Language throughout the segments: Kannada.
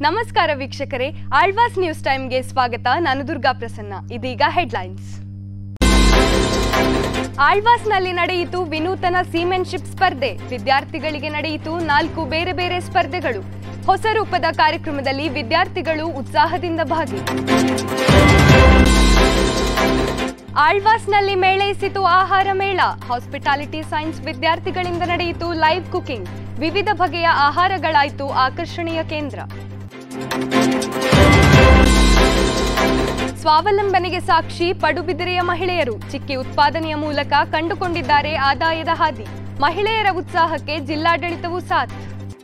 ನಮಸ್ಕಾರ ವೀಕ್ಷಕರೇ ಆಳ್ವಾಸ್ ನ್ಯೂಸ್ ಟೈಮ್ಗೆ ಸ್ವಾಗತ ನಾನು ದುರ್ಗಾ ಪ್ರಸನ್ನ ಇದೀಗ ಹೆಡ್ಲೈನ್ಸ್ ಆಳ್ವಾಸ್ನಲ್ಲಿ ನಡೆಯಿತು ವಿನೂತನ ಸೀಮೆನ್ಶಿಪ್ ಸ್ಪರ್ಧೆ ವಿದ್ಯಾರ್ಥಿಗಳಿಗೆ ನಡೆಯಿತು ನಾಲ್ಕು ಬೇರೆ ಬೇರೆ ಸ್ಪರ್ಧೆಗಳು ಹೊಸ ರೂಪದ ಕಾರ್ಯಕ್ರಮದಲ್ಲಿ ವಿದ್ಯಾರ್ಥಿಗಳು ಉತ್ಸಾಹದಿಂದ ಭಾಗಿ ಆಳ್ವಾಸ್ನಲ್ಲಿ ಮೇಳೈಸಿತು ಆಹಾರ ಮೇಳ ಹಾಸ್ಪಿಟಾಲಿಟಿ ಸೈನ್ಸ್ ವಿದ್ಯಾರ್ಥಿಗಳಿಂದ ನಡೆಯಿತು ಲೈವ್ ಕುಕಿಂಗ್ ವಿವಿಧ ಬಗೆಯ ಆಹಾರಗಳಾಯಿತು ಆಕರ್ಷಣೆಯ ಕೇಂದ್ರ ಸ್ವಾವಲಂಬನೆಗೆ ಸಾಕ್ಷಿ ಪಡುಬಿದಿರೆಯ ಮಹಿಳೆಯರು ಚಿಕ್ಕಿ ಉತ್ಪಾದನೆಯ ಮೂಲಕ ಕಂಡುಕೊಂಡಿದ್ದಾರೆ ಆದಾಯದ ಹಾದಿ ಮಹಿಳೆಯರ ಉತ್ಸಾಹಕ್ಕೆ ಜಿಲ್ಲಾಡಳಿತವು ಸಾಥ್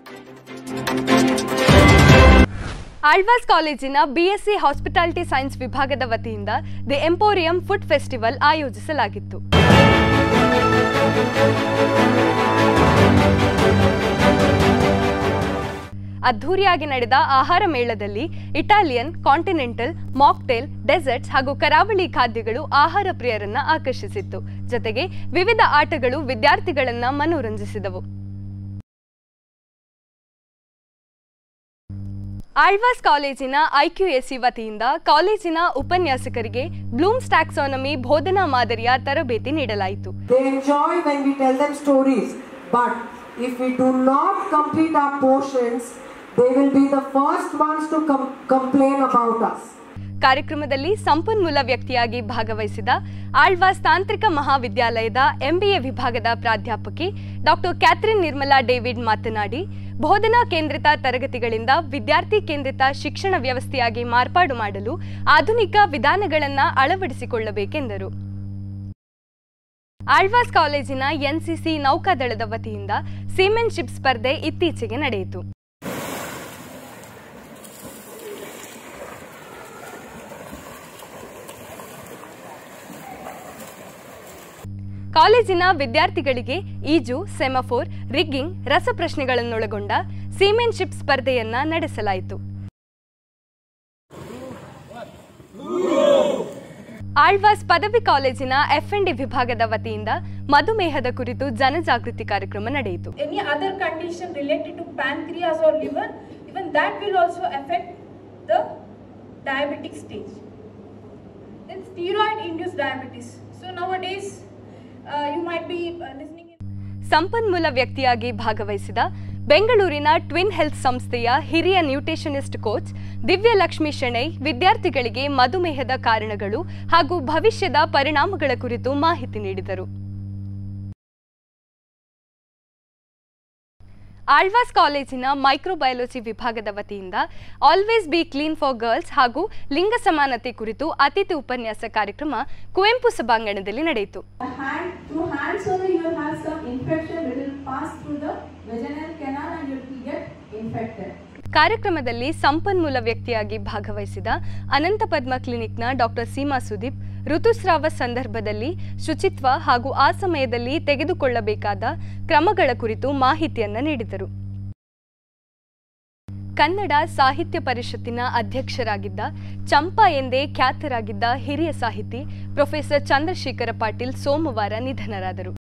ಆಳ್ವಾಸ್ ಕಾಲೇಜಿನ ಬಿಎಸ್ಸಿ ಹಾಸ್ಪಿಟಾಲಿಟಿ ಸೈನ್ಸ್ ವಿಭಾಗದ ವತಿಯಿಂದ ದಿ ಎಂಪೋರಿಯಂ ಫುಡ್ ಫೆಸ್ಟಿವಲ್ ಆಯೋಜಿಸಲಾಗಿತ್ತು ಅದ್ಧೂರಿಯಾಗಿ ನಡೆದ ಆಹಾರ ಮೇಳದಲ್ಲಿ ಇಟಾಲಿಯನ್ ಕಾಂಟಿನೆಂಟಲ್ ಮಾಕ್ಟೇಲ್ ಡೆಸರ್ಟ್ಸ್ ಹಾಗೂ ಕರಾವಳಿ ಖಾದ್ಯಗಳು ಆಹಾರ ಪ್ರಿಯರನ್ನ ಆಕರ್ಷಿಸಿತ್ತು ಜೊತೆಗೆ ವಿವಿಧ ಆಟಗಳು ವಿದ್ಯಾರ್ಥಿಗಳನ್ನ ಮನೋರಂಜಿಸಿದವು ಆಳ್ವಾಸ್ ಕಾಲೇಜಿನ ಐಕ್ಯುಎಸ್ಸಿ ವತಿಯಿಂದ ಕಾಲೇಜಿನ ಉಪನ್ಯಾಸಕರಿಗೆ ಬ್ಲೂಮ್ಸ್ ಟ್ಯಾಕ್ಸಾನಮಿ ಬೋಧನಾ ಮಾದರಿಯ ತರಬೇತಿ ನೀಡಲಾಯಿತು They enjoy when we tell them stories, but if we do not complete our portions, they will be the first ones to com- complain about us. ಕಾರ್ಯಕ್ರಮದಲ್ಲಿ ಸಂಪನ್ಮೂಲ ವ್ಯಕ್ತಿಯಾಗಿ ಭಾಗವಹಿಸಿದ ಆಳ್ವಾಸ್ ತಾಂತ್ರಿಕ ಮಹಾವಿದ್ಯಾಲಯದ ಎಂಬಿಎ ವಿಭಾಗದ ಪ್ರಾಧ್ಯಾಪಕಿ ಡಾಕ್ಟರ್ ಕ್ಯಾಥರಿನ್ ನಿರ್ಮಲಾ ಡೇವಿಡ್ ಮಾತನಾಡಿ ಬೋಧನಾ ಕೇಂದ್ರಿತ ತರಗತಿಗಳಿಂದ ವಿದ್ಯಾರ್ಥಿ ಕೇಂದ್ರಿತ ಶಿಕ್ಷಣ ವ್ಯವಸ್ಥೆಯಾಗಿ ಮಾರ್ಪಾಡು ಮಾಡಲು ಆಧುನಿಕ ವಿಧಾನಗಳನ್ನು ಅಳವಡಿಸಿಕೊಳ್ಳಬೇಕೆಂದರು ಆಳ್ವಾಸ್ ಕಾಲೇಜಿನ ಎನ್ಸಿಸಿ ನೌಕಾದಳದ ವತಿಯಿಂದ ಸೀಮೆನ್ಶಿಪ್ ಸ್ಪರ್ಧೆ ಇತ್ತೀಚೆಗೆ ನಡೆಯಿತು ಕಾಲೇಜಿನ ವಿದ್ಯಾರ್ಥಿಗಳಿಗೆ ಈಜು ಸೆಮಫೋರ್ ರಿಗ್ಗಿಂಗ್ ರಸಪ್ರಶ್ನೆಗಳನ್ನೊಳಗೊಂಡ ಸೀಮೆನ್ಶಿಪ್ ಸ್ಪರ್ಧೆಯನ್ನ ನಡೆಸಲಾಯಿತು ಆಳ್ವಾಸ್ ಪದವಿ ಕಾಲೇಜಿನ ಎಫ್ಎಂಡಿ ವಿಭಾಗದ ವತಿಯಿಂದ ಮಧುಮೇಹದ ಕುರಿತು ಜನಜಾಗೃತಿ ಕಾರ್ಯಕ್ರಮ ನಡೆಯಿತು any other condition related to pancreas or liver, even that will also affect the diabetic stage. Then steroid-induced diabetes. So nowadays, uh, you might be uh, listening. In ಸಂಪನ್ಮೂಲ ವ್ಯಕ್ತಿಯಾಗಿ ಭಾಗವಹಿಸಿದ ಬೆಂಗಳೂರಿನ ಟ್ವಿನ್ ಹೆಲ್ತ್ ಸಂಸ್ಥೆಯ ಹಿರಿಯ ನ್ಯೂಟ್ರಿಷನಿಸ್ಟ್ ಕೋಚ್ ದಿವ್ಯಲಕ್ಷ್ಮಿ ಶೆಣೈ ವಿದ್ಯಾರ್ಥಿಗಳಿಗೆ ಮಧುಮೇಹದ ಕಾರಣಗಳು ಹಾಗೂ ಭವಿಷ್ಯದ ಪರಿಣಾಮಗಳ ಕುರಿತು ಮಾಹಿತಿ ನೀಡಿದರು ಆಳ್ವಾಸ್ ಕಾಲೇಜಿನ ಮೈಕ್ರೋಬಯಾಲಜಿ ವಿಭಾಗದ ವತಿಯಿಂದ always be clean for girls ಹಾಗೂ ಲಿಂಗ ಸಮಾನತೆ ಕುರಿತು ಅತಿಥಿ ಉಪನ್ಯಾಸ ಕಾರ್ಯಕ್ರಮ ಕುವೆಂಪು ಸಭಾಂಗಣದಲ್ಲಿ ನಡೆಯಿತು The hand, through hands only you will have some infection, it will pass through the vaginal canal and you will get infected. ಕಾರ್ಯಕ್ರಮದಲ್ಲಿ ಸಂಪನ್ಮೂಲ ವ್ಯಕ್ತಿಯಾಗಿ ಭಾಗವಹಿಸಿದ ಅನಂತ ಪದ್ಮ ಕ್ಲಿನಿಕ್ನ ಡಾಕ್ಟರ್ ಸೀಮಾ ಸುದೀಪ್ ಋತುಸ್ರಾವ ಸಂದರ್ಭದಲ್ಲಿ ಶುಚಿತ್ವ ಹಾಗೂ ಆ ಸಮಯದಲ್ಲಿ ತೆಗೆದುಕೊಳ್ಳಬೇಕಾದ ಕ್ರಮಗಳ ಕುರಿತು ಮಾಹಿತಿಯನ್ನ ನೀಡಿದರು ಕನ್ನಡ ಸಾಹಿತ್ಯ ಪರಿಷತ್ತಿನ ಅಧ್ಯಕ್ಷರಾಗಿದ್ದ ಚಂಪಾ ಎಂದೇ ಖ್ಯಾತರಾಗಿದ್ದ ಹಿರಿಯ ಸಾಹಿತಿ ಪ್ರೊಫೆಸರ್ ಚಂದ್ರಶೇಖರ ಪಾಟೀಲ್ ಸೋಮವಾರ ನಿಧನರಾದರು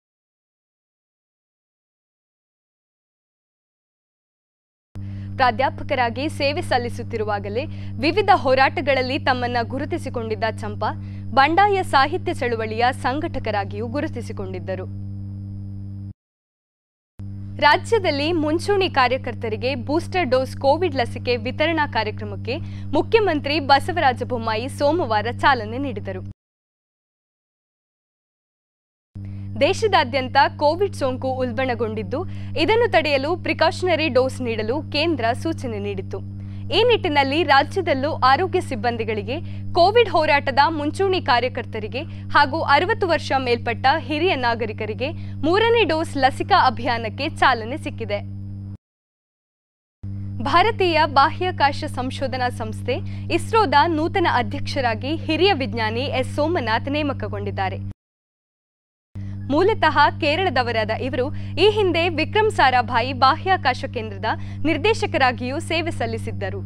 ಪ್ರಾಧ್ಯಾಪಕರಾಗಿ ಸೇವೆ ಸಲ್ಲಿಸುತ್ತಿರುವಾಗಲೇ ವಿವಿಧ ಹೋರಾಟಗಳಲ್ಲಿ ತಮ್ಮನ್ನ ಗುರುತಿಸಿಕೊಂಡಿದ್ದ ಚಂಪಾ ಬಂಡಾಯ ಸಾಹಿತ್ಯ ಚಳುವಳಿಯ ಸಂಘಟಕರಾಗಿಯೂ ಗುರುತಿಸಿಕೊಂಡಿದ್ದರು ರಾಜ್ಯದಲ್ಲಿ ಮುಂಚೂಣಿ ಕಾರ್ಯಕರ್ತರಿಗೆ ಬೂಸ್ಟರ್ ಡೋಸ್ ಕೋವಿಡ್ ಲಸಿಕೆ ವಿತರಣಾ ಕಾರ್ಯಕ್ರಮಕ್ಕೆ ಮುಖ್ಯಮಂತ್ರಿ ಬಸವರಾಜ ಬೊಮ್ಮಾಯಿ ಸೋಮವಾರ ಚಾಲನೆ ನೀಡಿದರು ದೇಶದಾದ್ಯಂತ ಕೋವಿಡ್ ಸೋಂಕು ಉಲ್ಬಣಗೊಂಡಿದ್ದು ಇದನ್ನು ತಡೆಯಲು ಪ್ರಿಕಾಷನರಿ ಡೋಸ್ ನೀಡಲು ಕೇಂದ್ರ ಸೂಚನೆ ನೀಡಿತು ಈ ನಿಟ್ಟಿನಲ್ಲಿ ರಾಜ್ಯದಲ್ಲೂ ಆರೋಗ್ಯ ಸಿಬ್ಬಂದಿಗಳಿಗೆ ಕೋವಿಡ್ ಹೋರಾಟದ ಮುಂಚೂಣಿ ಕಾರ್ಯಕರ್ತರಿಗೆ ಹಾಗೂ ಅರವತ್ತು ವರ್ಷ ಮೇಲ್ಪಟ್ಟ ಹಿರಿಯ ನಾಗರಿಕರಿಗೆ ಮೂರನೇ ಡೋಸ್ ಲಸಿಕಾ ಅಭಿಯಾನಕ್ಕೆ ಚಾಲನೆ ಸಿಕ್ಕಿದೆ ಭಾರತೀಯ ಬಾಹ್ಯಾಕಾಶ ಸಂಶೋಧನಾ ಸಂಸ್ಥೆ ಇಸ್ರೋದ ನೂತನ ಅಧ್ಯಕ್ಷರಾಗಿ ಹಿರಿಯ ವಿಜ್ಞಾನಿ ಎಸ್ ಸೋಮನಾಥ್ ನೇಮಕಗೊಂಡಿದ್ದಾರೆ ಮೂಲತಃ ಕೇರಳದವರಾದ ಇವರು ಈ ಹಿಂದೆ ವಿಕ್ರಮ್ ಸಾರಾಭಾಯಿ ಬಾಹ್ಯಾಕಾಶ ಕೇಂದ್ರದ ನಿರ್ದೇಶಕರಾಗಿಯೂ ಸೇವೆ ಸಲ್ಲಿಸಿದ್ದರು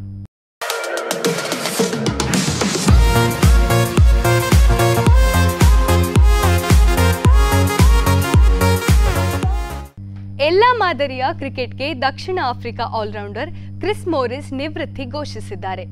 ಎಲ್ಲ ಮಾದರಿಯ ಕ್ರಿಕೆಟ್ಗೆ ದಕ್ಷಿಣ ಆಫ್ರಿಕಾ ಆಲ್ರೌಂಡರ್ ಕ್ರಿಸ್ ಮೋರಿಸ್ ನಿವೃತ್ತಿ ಘೋಷಿಸಿದ್ದಾರೆ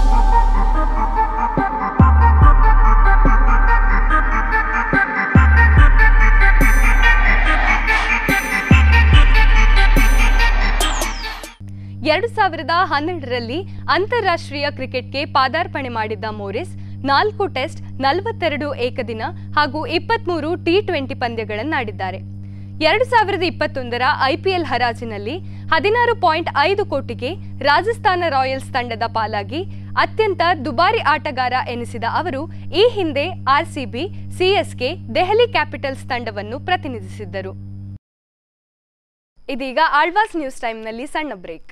ಎರಡು ಸಾವಿರದ ಹನ್ನೆರಡರಲ್ಲಿ ಅಂತಾರಾಷ್ಟ್ರೀಯ ಕ್ರಿಕೆಟ್ಗೆ ಪಾದಾರ್ಪಣೆ ಮಾಡಿದ್ದ ಮೋರಿಸ್ ನಾಲ್ಕು ಟೆಸ್ಟ್ ನಲವತ್ತೆರಡು ಏಕದಿನ ಹಾಗೂ ಇಪ್ಪತ್ಮೂರು ಟಿ ಟ್ವೆಂಟಿ ಪಂದ್ಯಗಳನ್ನಾಡಿದ್ದಾರೆ ಎರಡು ಸಾವಿರದ ಇಪ್ಪತ್ತೊಂದರ ಐಪಿಎಲ್ ಹರಾಜಿನಲ್ಲಿ ಹದಿನಾರು ಪಾಯಿಂಟ್ ಐದು ಕೋಟಿಗೆ ರಾಜಸ್ಥಾನ ರಾಯಲ್ಸ್ ತಂಡದ ಪಾಲಾಗಿ ಅತ್ಯಂತ ದುಬಾರಿ ಆಟಗಾರ ಎನಿಸಿದ ಅವರು ಈ ಹಿಂದೆ ಆರ್ಸಿಬಿ ಸಿಎಸ್ಕೆ ದೆಹಲಿ ಕ್ಯಾಪಿಟಲ್ಸ್ ತಂಡವನ್ನು ಪ್ರತಿನಿಧಿಸಿದ್ದರು ಇದೀಗ ಆಳ್ವಾಸ್ ನ್ಯೂಸ್ ಟೈಮ್ನಲ್ಲಿ ಸಣ್ಣ ಬ್ರೇಕ್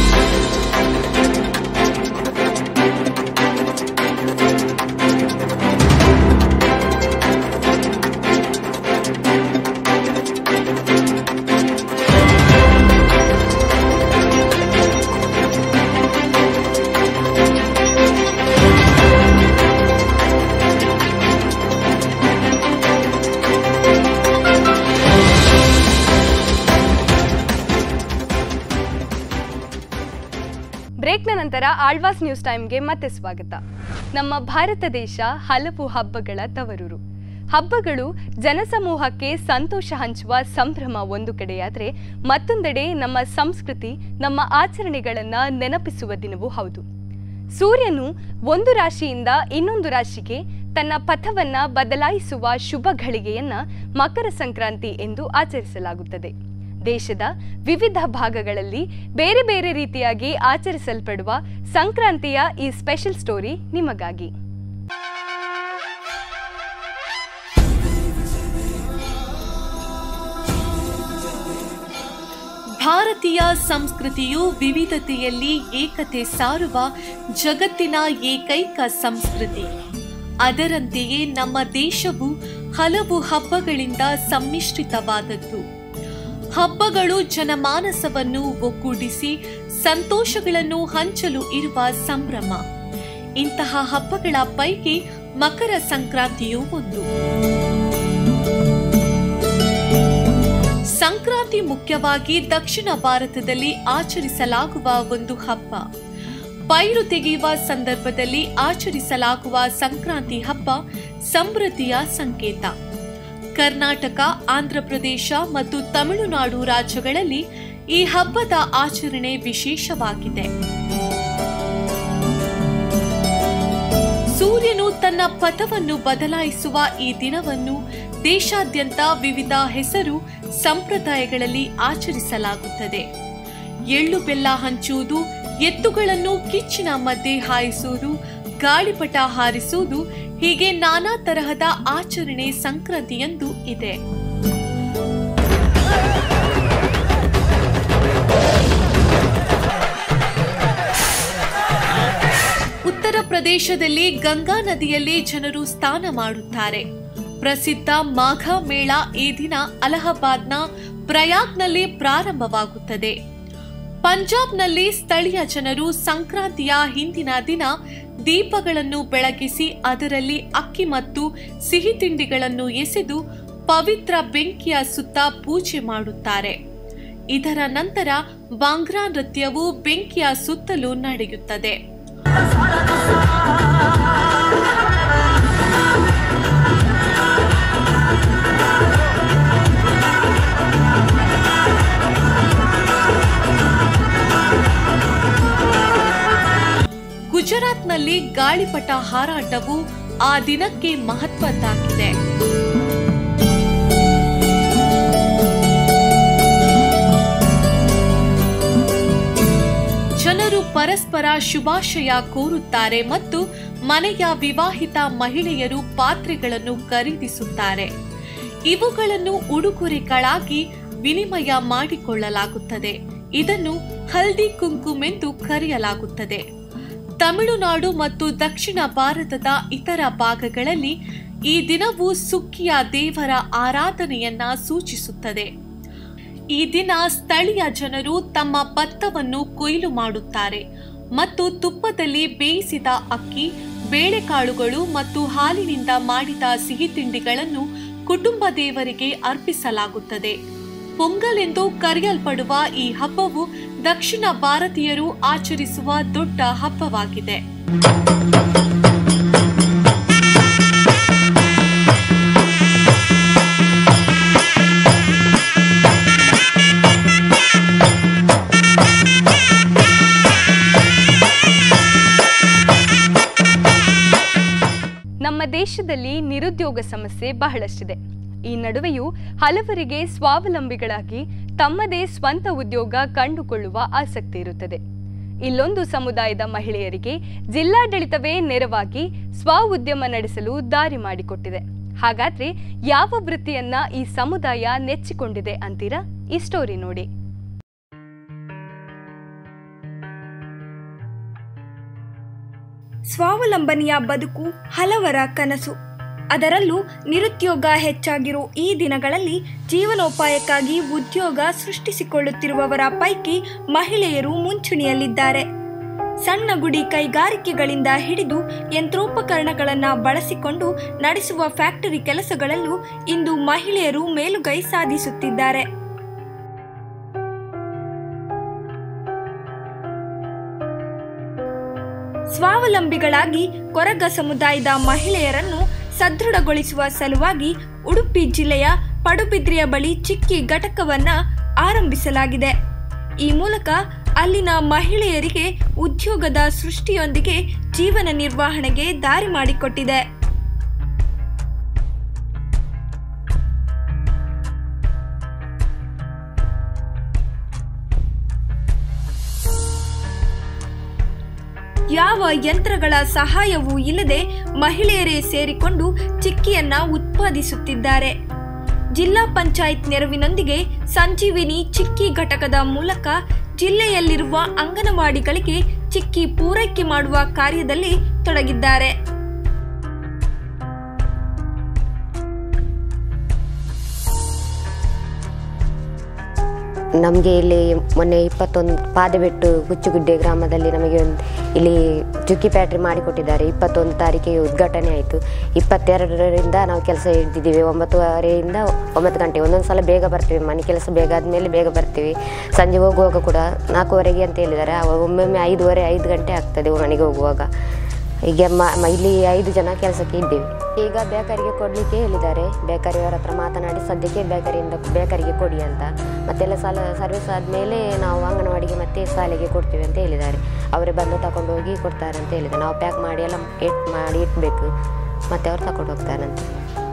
ಬ್ರೇಕ್ನ ನಂತರ ಆಳ್ವಾಸ್ ನ್ಯೂಸ್ ಟೈಮ್ಗೆ ಮತ್ತೆ ಸ್ವಾಗತ ನಮ್ಮ ಭಾರತ ದೇಶ ಹಲವು ಹಬ್ಬಗಳ ತವರೂರು ಹಬ್ಬಗಳು ಜನಸಮೂಹಕ್ಕೆ ಸಂತೋಷ ಹಂಚುವ ಸಂಭ್ರಮ ಒಂದು ಕಡೆಯಾದರೆ ಮತ್ತೊಂದೆಡೆ ನಮ್ಮ ಸಂಸ್ಕೃತಿ ನಮ್ಮ ಆಚರಣೆಗಳನ್ನು ನೆನಪಿಸುವ ದಿನವೂ ಹೌದು ಸೂರ್ಯನು ಒಂದು ರಾಶಿಯಿಂದ ಇನ್ನೊಂದು ರಾಶಿಗೆ ತನ್ನ ಪಥವನ್ನ ಬದಲಾಯಿಸುವ ಶುಭ ಘಳಿಗೆಯನ್ನ ಮಕರ ಸಂಕ್ರಾಂತಿ ಎಂದು ಆಚರಿಸಲಾಗುತ್ತದೆ ದೇಶದ ವಿವಿಧ ಭಾಗಗಳಲ್ಲಿ ಬೇರೆ ಬೇರೆ ರೀತಿಯಾಗಿ ಆಚರಿಸಲ್ಪಡುವ ಸಂಕ್ರಾಂತಿಯ ಈ ಸ್ಪೆಷಲ್ ಸ್ಟೋರಿ ನಿಮಗಾಗಿ ಭಾರತೀಯ ಸಂಸ್ಕೃತಿಯು ವಿವಿಧತೆಯಲ್ಲಿ ಏಕತೆ ಸಾರುವ ಜಗತ್ತಿನ ಏಕೈಕ ಸಂಸ್ಕೃತಿ ಅದರಂತೆಯೇ ನಮ್ಮ ದೇಶವು ಹಲವು ಹಬ್ಬಗಳಿಂದ ಸಮ್ಮಿಶ್ರಿತವಾದದ್ದು ಹಬ್ಬಗಳು ಜನಮಾನಸವನ್ನು ಒಗ್ಗೂಡಿಸಿ ಸಂತೋಷಗಳನ್ನು ಹಂಚಲು ಇರುವ ಸಂಭ್ರಮ ಇಂತಹ ಹಬ್ಬಗಳ ಪೈಕಿ ಮಕರ ಸಂಕ್ರಾಂತಿಯೂ ಒಂದು ಸಂಕ್ರಾಂತಿ ಮುಖ್ಯವಾಗಿ ದಕ್ಷಿಣ ಭಾರತದಲ್ಲಿ ಆಚರಿಸಲಾಗುವ ಒಂದು ಹಬ್ಬ ಪೈರು ತೆಗೆಯುವ ಸಂದರ್ಭದಲ್ಲಿ ಆಚರಿಸಲಾಗುವ ಸಂಕ್ರಾಂತಿ ಹಬ್ಬ ಸಮೃದ್ಧಿಯ ಸಂಕೇತ ಕರ್ನಾಟಕ ಆಂಧ್ರಪ್ರದೇಶ ಮತ್ತು ತಮಿಳುನಾಡು ರಾಜ್ಯಗಳಲ್ಲಿ ಈ ಹಬ್ಬದ ಆಚರಣೆ ವಿಶೇಷವಾಗಿದೆ ಸೂರ್ಯನು ತನ್ನ ಪಥವನ್ನು ಬದಲಾಯಿಸುವ ಈ ದಿನವನ್ನು ದೇಶಾದ್ಯಂತ ವಿವಿಧ ಹೆಸರು ಸಂಪ್ರದಾಯಗಳಲ್ಲಿ ಆಚರಿಸಲಾಗುತ್ತದೆ ಎಳ್ಳು ಬೆಲ್ಲ ಹಂಚುವುದು ಎತ್ತುಗಳನ್ನು ಕಿಚ್ಚಿನ ಮಧ್ಯೆ ಹಾಯಿಸುವುದು ಗಾಳಿಪಟ ಹಾರಿಸುವುದು ಹೀಗೆ ನಾನಾ ತರಹದ ಆಚರಣೆ ಸಂಕ್ರಾಂತಿಯಂದು ಇದೆ ಉತ್ತರ ಪ್ರದೇಶದಲ್ಲಿ ಗಂಗಾ ನದಿಯಲ್ಲಿ ಜನರು ಸ್ನಾನ ಮಾಡುತ್ತಾರೆ ಪ್ರಸಿದ್ಧ ಮಾಘ ಮೇಳ ಈ ದಿನ ಅಲಹಾಬಾದ್ನ ಪ್ರಯಾಗ್ನಲ್ಲಿ ಪ್ರಾರಂಭವಾಗುತ್ತದೆ ಪಂಜಾಬ್ನಲ್ಲಿ ಸ್ಥಳೀಯ ಜನರು ಸಂಕ್ರಾಂತಿಯ ಹಿಂದಿನ ದಿನ ದೀಪಗಳನ್ನು ಬೆಳಗಿಸಿ ಅದರಲ್ಲಿ ಅಕ್ಕಿ ಮತ್ತು ಸಿಹಿ ತಿಂಡಿಗಳನ್ನು ಎಸೆದು ಪವಿತ್ರ ಬೆಂಕಿಯ ಸುತ್ತ ಪೂಜೆ ಮಾಡುತ್ತಾರೆ ಇದರ ನಂತರ ಬಾಂಗ್ರಾ ನೃತ್ಯವು ಬೆಂಕಿಯ ಸುತ್ತಲೂ ನಡೆಯುತ್ತದೆ ಗುಜರಾತ್ನಲ್ಲಿ ಗಾಳಿಪಟ ಹಾರಾಟವು ಆ ದಿನಕ್ಕೆ ಮಹತ್ವದ್ದಾಗಿದೆ ಜನರು ಪರಸ್ಪರ ಶುಭಾಶಯ ಕೋರುತ್ತಾರೆ ಮತ್ತು ಮನೆಯ ವಿವಾಹಿತ ಮಹಿಳೆಯರು ಪಾತ್ರೆಗಳನ್ನು ಖರೀದಿಸುತ್ತಾರೆ ಇವುಗಳನ್ನು ಉಡುಗೊರೆಗಳಾಗಿ ವಿನಿಮಯ ಮಾಡಿಕೊಳ್ಳಲಾಗುತ್ತದೆ ಇದನ್ನು ಹಲ್ದಿ ಕುಂಕುಮ್ ಎಂದು ಕರೆಯಲಾಗುತ್ತದೆ ತಮಿಳುನಾಡು ಮತ್ತು ದಕ್ಷಿಣ ಭಾರತದ ಇತರ ಭಾಗಗಳಲ್ಲಿ ಈ ದಿನವು ಸುಕ್ಕಿಯ ದೇವರ ಆರಾಧನೆಯನ್ನ ಸೂಚಿಸುತ್ತದೆ ಈ ದಿನ ಸ್ಥಳೀಯ ಜನರು ತಮ್ಮ ಭತ್ತವನ್ನು ಕೊಯ್ಲು ಮಾಡುತ್ತಾರೆ ಮತ್ತು ತುಪ್ಪದಲ್ಲಿ ಬೇಯಿಸಿದ ಅಕ್ಕಿ ಬೇಳೆಕಾಳುಗಳು ಮತ್ತು ಹಾಲಿನಿಂದ ಮಾಡಿದ ಸಿಹಿ ತಿಂಡಿಗಳನ್ನು ಕುಟುಂಬ ದೇವರಿಗೆ ಅರ್ಪಿಸಲಾಗುತ್ತದೆ ಪೊಂಗಲ್ ಎಂದು ಕರೆಯಲ್ಪಡುವ ಈ ಹಬ್ಬವು ದಕ್ಷಿಣ ಭಾರತೀಯರು ಆಚರಿಸುವ ದೊಡ್ಡ ಹಬ್ಬವಾಗಿದೆ ನಮ್ಮ ದೇಶದಲ್ಲಿ ನಿರುದ್ಯೋಗ ಸಮಸ್ಯೆ ಬಹಳಷ್ಟಿದೆ ಈ ನಡುವೆಯೂ ಹಲವರಿಗೆ ಸ್ವಾವಲಂಬಿಗಳಾಗಿ ತಮ್ಮದೇ ಸ್ವಂತ ಉದ್ಯೋಗ ಕಂಡುಕೊಳ್ಳುವ ಆಸಕ್ತಿ ಇರುತ್ತದೆ ಇಲ್ಲೊಂದು ಸಮುದಾಯದ ಮಹಿಳೆಯರಿಗೆ ಜಿಲ್ಲಾಡಳಿತವೇ ನೆರವಾಗಿ ಸ್ವ ಉದ್ಯಮ ನಡೆಸಲು ದಾರಿ ಮಾಡಿಕೊಟ್ಟಿದೆ ಹಾಗಾದ್ರೆ ಯಾವ ವೃತ್ತಿಯನ್ನ ಈ ಸಮುದಾಯ ನೆಚ್ಚಿಕೊಂಡಿದೆ ಅಂತೀರಾ ಈ ಸ್ಟೋರಿ ನೋಡಿ ಸ್ವಾವಲಂಬನೆಯ ಬದುಕು ಹಲವರ ಕನಸು ಅದರಲ್ಲೂ ನಿರುದ್ಯೋಗ ಹೆಚ್ಚಾಗಿರೋ ಈ ದಿನಗಳಲ್ಲಿ ಜೀವನೋಪಾಯಕ್ಕಾಗಿ ಉದ್ಯೋಗ ಸೃಷ್ಟಿಸಿಕೊಳ್ಳುತ್ತಿರುವವರ ಪೈಕಿ ಮಹಿಳೆಯರು ಮುಂಚೂಣಿಯಲ್ಲಿದ್ದಾರೆ ಸಣ್ಣ ಗುಡಿ ಕೈಗಾರಿಕೆಗಳಿಂದ ಹಿಡಿದು ಯಂತ್ರೋಪಕರಣಗಳನ್ನು ಬಳಸಿಕೊಂಡು ನಡೆಸುವ ಫ್ಯಾಕ್ಟರಿ ಕೆಲಸಗಳಲ್ಲೂ ಇಂದು ಮಹಿಳೆಯರು ಮೇಲುಗೈ ಸಾಧಿಸುತ್ತಿದ್ದಾರೆ ಸ್ವಾವಲಂಬಿಗಳಾಗಿ ಕೊರಗ ಸಮುದಾಯದ ಮಹಿಳೆಯರನ್ನು ಸದೃಢಗೊಳಿಸುವ ಸಲುವಾಗಿ ಉಡುಪಿ ಜಿಲ್ಲೆಯ ಪಡುಬಿದ್ರಿಯ ಬಳಿ ಚಿಕ್ಕಿ ಘಟಕವನ್ನ ಆರಂಭಿಸಲಾಗಿದೆ ಈ ಮೂಲಕ ಅಲ್ಲಿನ ಮಹಿಳೆಯರಿಗೆ ಉದ್ಯೋಗದ ಸೃಷ್ಟಿಯೊಂದಿಗೆ ಜೀವನ ನಿರ್ವಹಣೆಗೆ ದಾರಿ ಮಾಡಿಕೊಟ್ಟಿದೆ ಯಾವ ಯಂತ್ರಗಳ ಸಹಾಯವೂ ಇಲ್ಲದೆ ಮಹಿಳೆಯರೇ ಸೇರಿಕೊಂಡು ಚಿಕ್ಕಿಯನ್ನ ಉತ್ಪಾದಿಸುತ್ತಿದ್ದಾರೆ ಜಿಲ್ಲಾ ಪಂಚಾಯತ್ ನೆರವಿನೊಂದಿಗೆ ಸಂಜೀವಿನಿ ಚಿಕ್ಕಿ ಘಟಕದ ಮೂಲಕ ಜಿಲ್ಲೆಯಲ್ಲಿರುವ ಅಂಗನವಾಡಿಗಳಿಗೆ ಚಿಕ್ಕಿ ಪೂರೈಕೆ ಮಾಡುವ ಕಾರ್ಯದಲ್ಲಿ ತೊಡಗಿದ್ದಾರೆ ನಮಗೆ ಇಲ್ಲಿ ಮೊನ್ನೆ ಇಪ್ಪತ್ತೊಂದು ಪಾದೆಬೆಟ್ಟು ಹುಚ್ಚುಗುಡ್ಡೆ ಗ್ರಾಮದಲ್ಲಿ ನಮಗೆ ಒಂದು ಇಲ್ಲಿ ಚುಕ್ಕಿ ಫ್ಯಾಕ್ಟ್ರಿ ಮಾಡಿಕೊಟ್ಟಿದ್ದಾರೆ ಇಪ್ಪತ್ತೊಂದು ತಾರೀಕಿಗೆ ಉದ್ಘಾಟನೆ ಆಯಿತು ಇಪ್ಪತ್ತೆರಡರಿಂದ ನಾವು ಕೆಲಸ ಹಿಡಿದಿದ್ದೀವಿ ಒಂಬತ್ತುವರೆಯಿಂದ ಒಂಬತ್ತು ಗಂಟೆ ಒಂದೊಂದು ಸಲ ಬೇಗ ಬರ್ತೀವಿ ಮನೆ ಕೆಲಸ ಬೇಗ ಆದಮೇಲೆ ಬೇಗ ಬರ್ತೀವಿ ಸಂಜೆ ಹೋಗುವಾಗ ಕೂಡ ನಾಲ್ಕೂವರೆಗೆ ಅಂತ ಹೇಳಿದ್ದಾರೆ ಅವಾಗ ಒಮ್ಮೊಮ್ಮೆ ಐದೂವರೆ ಐದು ಗಂಟೆ ಆಗ್ತದೆ ಮನೆಗೆ ಹೋಗುವಾಗ ಈಗ ಮ ಮ- ಇಲ್ಲಿ ಐದು ಜನ ಕೆಲಸಕ್ಕೆ ಇದ್ದೇವೆ ಈಗ ಬೇಕರಿಗೆ ಕೊಡಲಿಕ್ಕೆ ಹೇಳಿದ್ದಾರೆ ಬೇಕರಿಯವರ ಹತ್ರ ಮಾತನಾಡಿ ಸದ್ಯಕ್ಕೆ ಬೇಕರಿಯಿಂದ ಬೇಕರಿಗೆ ಕೊಡಿ ಅಂತ ಮತ್ತೆಲ್ಲ ಸಾಲ ಸರ್ವಿಸ್ ಆದಮೇಲೆ ನಾವು ಅಂಗನವಾಡಿಗೆ ಮತ್ತೆ ಶಾಲೆಗೆ ಕೊಡ್ತೀವಿ ಅಂತ ಹೇಳಿದ್ದಾರೆ ಅವರೇ ಬಂದು ತಗೊಂಡು ಹೋಗಿ ಕೊಡ್ತಾರೆ ಅಂತ ಹೇಳಿದ್ದಾರೆ ನಾವು ಪ್ಯಾಕ್ ಮಾಡಿ ಎಲ್ಲ ಇಟ್ ಮಾಡಿ ಇಟ್ಬೇಕು ಮತ್ತೆ ಅವ್ರು ತಗೊಂಡು ಹೋಗ್ತಾರಂತೆ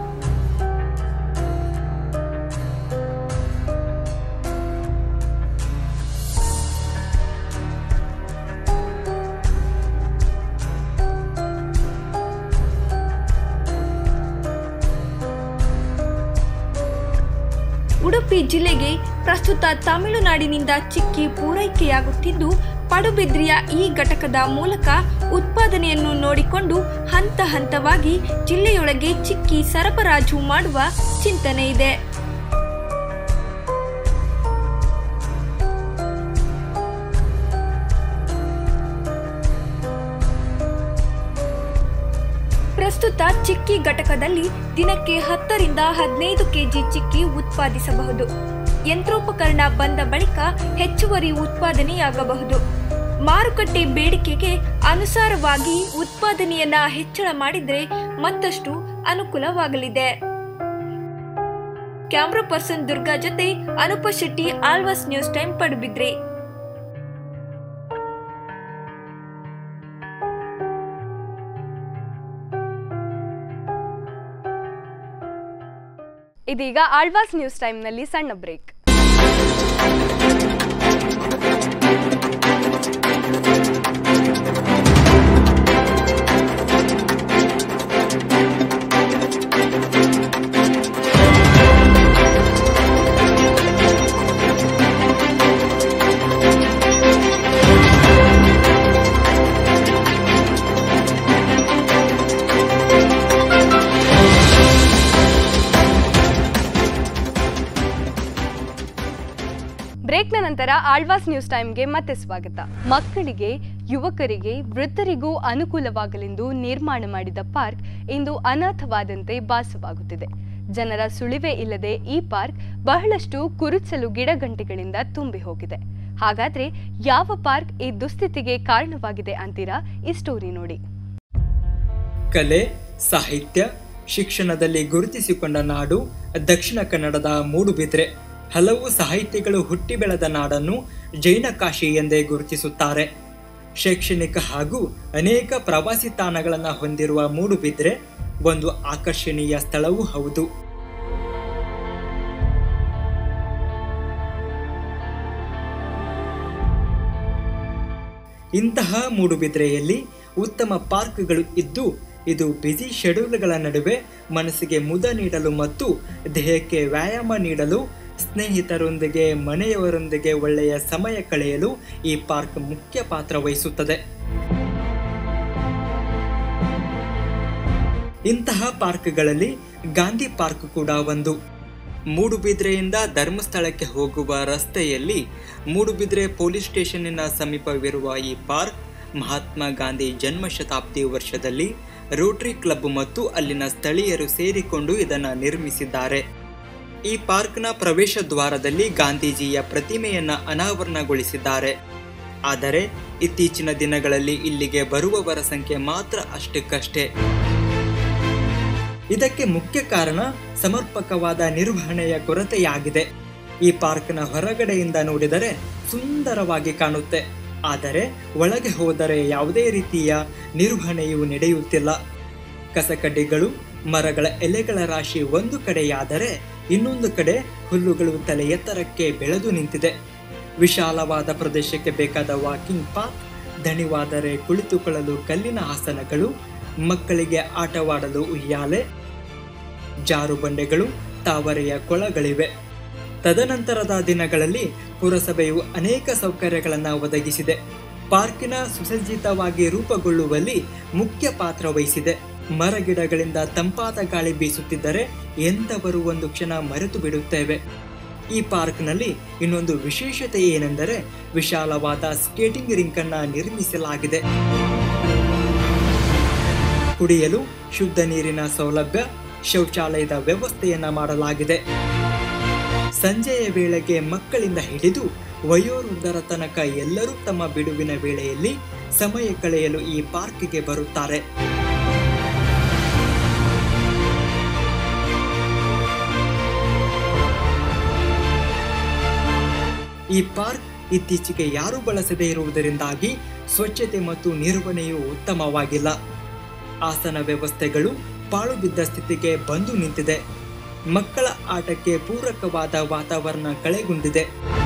ಉಡುಪಿ ಜಿಲ್ಲೆಗೆ ಪ್ರಸ್ತುತ ತಮಿಳುನಾಡಿನಿಂದ ಚಿಕ್ಕಿ ಪೂರೈಕೆಯಾಗುತ್ತಿದ್ದು ಪಡುಬಿದ್ರಿಯ ಈ ಘಟಕದ ಮೂಲಕ ಉತ್ಪಾದನೆಯನ್ನು ನೋಡಿಕೊಂಡು ಹಂತ ಹಂತವಾಗಿ ಜಿಲ್ಲೆಯೊಳಗೆ ಚಿಕ್ಕಿ ಸರಬರಾಜು ಮಾಡುವ ಚಿಂತನೆ ಇದೆ ಪ್ರಸ್ತುತ ಚಿಕ್ಕಿ ಘಟಕದಲ್ಲಿ ದಿನಕ್ಕೆ ಹತ್ತರಿಂದ ಹದಿನೈದು ಕೆಜಿ ಚಿಕ್ಕಿ ಉತ್ಪಾದಿಸಬಹುದು ಯಂತ್ರೋಪಕರಣ ಬಂದ ಬಳಿಕ ಹೆಚ್ಚುವರಿ ಉತ್ಪಾದನೆಯಾಗಬಹುದು ಮಾರುಕಟ್ಟೆ ಬೇಡಿಕೆಗೆ ಅನುಸಾರವಾಗಿ ಉತ್ಪಾದನೆಯನ್ನ ಹೆಚ್ಚಳ ಮಾಡಿದ್ರೆ ಮತ್ತಷ್ಟು ಅನುಕೂಲವಾಗಲಿದೆ ಕ್ಯಾಮ್ರಾ ಪರ್ಸನ್ ದುರ್ಗಾ ಜೊತೆ ಅನುಪ ಶೆಟ್ಟಿ ಆಳ್ವಾಸ್ ನ್ಯೂಸ್ ಟೈಮ್ ಪಡುಬಿದ್ರಿ ಇದೀಗ ಆಳ್ವಾಸ್ ನ್ಯೂಸ್ ಟೈಮ್ನಲ್ಲಿ ಸಣ್ಣ ಬ್ರೇಕ್ ಬ್ರೇಕ್ನ ನಂತರ ಆಳ್ವಾಸ್ ನ್ಯೂಸ್ ಟೈಮ್ಗೆ ಮತ್ತೆ ಸ್ವಾಗತ ಮಕ್ಕಳಿಗೆ ಯುವಕರಿಗೆ ವೃದ್ಧರಿಗೂ ಅನುಕೂಲವಾಗಲೆಂದು ನಿರ್ಮಾಣ ಮಾಡಿದ ಪಾರ್ಕ್ ಇಂದು ಅನಾಥವಾದಂತೆ ಭಾಸವಾಗುತ್ತಿದೆ ಜನರ ಸುಳಿವೇ ಇಲ್ಲದೆ ಈ ಪಾರ್ಕ್ ಬಹಳಷ್ಟು ಕುರುಚಲು ಗಿಡಗಂಟೆಗಳಿಂದ ತುಂಬಿ ಹೋಗಿದೆ ಹಾಗಾದ್ರೆ ಯಾವ ಪಾರ್ಕ್ ಈ ದುಸ್ಥಿತಿಗೆ ಕಾರಣವಾಗಿದೆ ಅಂತೀರಾ ಈ ಸ್ಟೋರಿ ನೋಡಿ ಕಲೆ ಸಾಹಿತ್ಯ ಶಿಕ್ಷಣದಲ್ಲಿ ಗುರುತಿಸಿಕೊಂಡ ನಾಡು ದಕ್ಷಿಣ ಕನ್ನಡದ ಮೂಡುಬಿದ್ರೆ ಹಲವು ಸಾಹಿತ್ಯಗಳು ಹುಟ್ಟಿ ಬೆಳೆದ ನಾಡನ್ನು ಜೈನ ಕಾಶಿ ಎಂದೇ ಗುರುತಿಸುತ್ತಾರೆ ಶೈಕ್ಷಣಿಕ ಹಾಗೂ ಅನೇಕ ಪ್ರವಾಸಿ ತಾಣಗಳನ್ನು ಹೊಂದಿರುವ ಮೂಡುಬಿದ್ರೆ ಒಂದು ಆಕರ್ಷಣೀಯ ಸ್ಥಳವೂ ಹೌದು ಇಂತಹ ಮೂಡುಬಿದ್ರೆಯಲ್ಲಿ ಉತ್ತಮ ಪಾರ್ಕ್ಗಳು ಇದ್ದು ಇದು ಬ್ಯುಸಿ ಶೆಡ್ಯೂಲ್ಗಳ ನಡುವೆ ಮನಸ್ಸಿಗೆ ಮುದ ನೀಡಲು ಮತ್ತು ದೇಹಕ್ಕೆ ವ್ಯಾಯಾಮ ನೀಡಲು ಸ್ನೇಹಿತರೊಂದಿಗೆ ಮನೆಯವರೊಂದಿಗೆ ಒಳ್ಳೆಯ ಸಮಯ ಕಳೆಯಲು ಈ ಪಾರ್ಕ್ ಮುಖ್ಯ ಪಾತ್ರ ವಹಿಸುತ್ತದೆ ಇಂತಹ ಪಾರ್ಕ್ಗಳಲ್ಲಿ ಗಾಂಧಿ ಪಾರ್ಕ್ ಕೂಡ ಒಂದು ಮೂಡುಬಿದ್ರೆಯಿಂದ ಧರ್ಮಸ್ಥಳಕ್ಕೆ ಹೋಗುವ ರಸ್ತೆಯಲ್ಲಿ ಮೂಡುಬಿದ್ರೆ ಪೊಲೀಸ್ ಸ್ಟೇಷನ್ನಿನ ಸಮೀಪವಿರುವ ಈ ಪಾರ್ಕ್ ಮಹಾತ್ಮ ಗಾಂಧಿ ಜನ್ಮ ಶತಾಬ್ದಿ ವರ್ಷದಲ್ಲಿ ರೋಟರಿ ಕ್ಲಬ್ ಮತ್ತು ಅಲ್ಲಿನ ಸ್ಥಳೀಯರು ಸೇರಿಕೊಂಡು ಇದನ್ನು ನಿರ್ಮಿಸಿದ್ದಾರೆ ಈ ಪಾರ್ಕ್ನ ಪ್ರವೇಶ ದ್ವಾರದಲ್ಲಿ ಗಾಂಧೀಜಿಯ ಪ್ರತಿಮೆಯನ್ನ ಅನಾವರಣಗೊಳಿಸಿದ್ದಾರೆ ಆದರೆ ಇತ್ತೀಚಿನ ದಿನಗಳಲ್ಲಿ ಇಲ್ಲಿಗೆ ಬರುವವರ ಸಂಖ್ಯೆ ಮಾತ್ರ ಅಷ್ಟಕ್ಕಷ್ಟೇ ಇದಕ್ಕೆ ಮುಖ್ಯ ಕಾರಣ ಸಮರ್ಪಕವಾದ ನಿರ್ವಹಣೆಯ ಕೊರತೆಯಾಗಿದೆ ಈ ಪಾರ್ಕ್ನ ಹೊರಗಡೆಯಿಂದ ನೋಡಿದರೆ ಸುಂದರವಾಗಿ ಕಾಣುತ್ತೆ ಆದರೆ ಒಳಗೆ ಹೋದರೆ ಯಾವುದೇ ರೀತಿಯ ನಿರ್ವಹಣೆಯು ನಡೆಯುತ್ತಿಲ್ಲ ಕಸಕಡ್ಡಿಗಳು ಮರಗಳ ಎಲೆಗಳ ರಾಶಿ ಒಂದು ಕಡೆಯಾದರೆ ಇನ್ನೊಂದು ಕಡೆ ಹುಲ್ಲುಗಳು ತಲೆ ಎತ್ತರಕ್ಕೆ ಬೆಳೆದು ನಿಂತಿದೆ ವಿಶಾಲವಾದ ಪ್ರದೇಶಕ್ಕೆ ಬೇಕಾದ ವಾಕಿಂಗ್ ಪಾತ್ ದಣಿವಾದರೆ ಕುಳಿತುಕೊಳ್ಳಲು ಕಲ್ಲಿನ ಆಸನಗಳು ಮಕ್ಕಳಿಗೆ ಆಟವಾಡಲು ಉಯ್ಯಾಲೆ ಜಾರು ಬಂಡೆಗಳು ತಾವರೆಯ ಕೊಳಗಳಿವೆ ತದನಂತರದ ದಿನಗಳಲ್ಲಿ ಪುರಸಭೆಯು ಅನೇಕ ಸೌಕರ್ಯಗಳನ್ನು ಒದಗಿಸಿದೆ ಪಾರ್ಕಿನ ಸುಸಜ್ಜಿತವಾಗಿ ರೂಪುಗೊಳ್ಳುವಲ್ಲಿ ಮುಖ್ಯ ಪಾತ್ರ ವಹಿಸಿದೆ ಮರಗಿಡಗಳಿಂದ ತಂಪಾದ ಗಾಳಿ ಬೀಸುತ್ತಿದ್ದರೆ ಎಂಥವರು ಒಂದು ಕ್ಷಣ ಮರೆತು ಬಿಡುತ್ತೇವೆ ಈ ಪಾರ್ಕ್ನಲ್ಲಿ ಇನ್ನೊಂದು ವಿಶೇಷತೆ ಏನೆಂದರೆ ವಿಶಾಲವಾದ ಸ್ಕೇಟಿಂಗ್ ರಿಂಕ್ ಅನ್ನ ನಿರ್ಮಿಸಲಾಗಿದೆ ಕುಡಿಯಲು ಶುದ್ಧ ನೀರಿನ ಸೌಲಭ್ಯ ಶೌಚಾಲಯದ ವ್ಯವಸ್ಥೆಯನ್ನ ಮಾಡಲಾಗಿದೆ ಸಂಜೆಯ ವೇಳೆಗೆ ಮಕ್ಕಳಿಂದ ಹಿಡಿದು ವಯೋವೃದ್ಧರ ತನಕ ಎಲ್ಲರೂ ತಮ್ಮ ಬಿಡುವಿನ ವೇಳೆಯಲ್ಲಿ ಸಮಯ ಕಳೆಯಲು ಈ ಪಾರ್ಕ್ಗೆ ಬರುತ್ತಾರೆ ಈ ಪಾರ್ಕ್ ಇತ್ತೀಚೆಗೆ ಯಾರೂ ಬಳಸದೇ ಇರುವುದರಿಂದಾಗಿ ಸ್ವಚ್ಛತೆ ಮತ್ತು ನಿರ್ವಹಣೆಯು ಉತ್ತಮವಾಗಿಲ್ಲ ಆಸನ ವ್ಯವಸ್ಥೆಗಳು ಪಾಳು ಬಿದ್ದ ಸ್ಥಿತಿಗೆ ಬಂದು ನಿಂತಿದೆ ಮಕ್ಕಳ ಆಟಕ್ಕೆ ಪೂರಕವಾದ ವಾತಾವರಣ ಕಳೆಗುಂದಿದೆ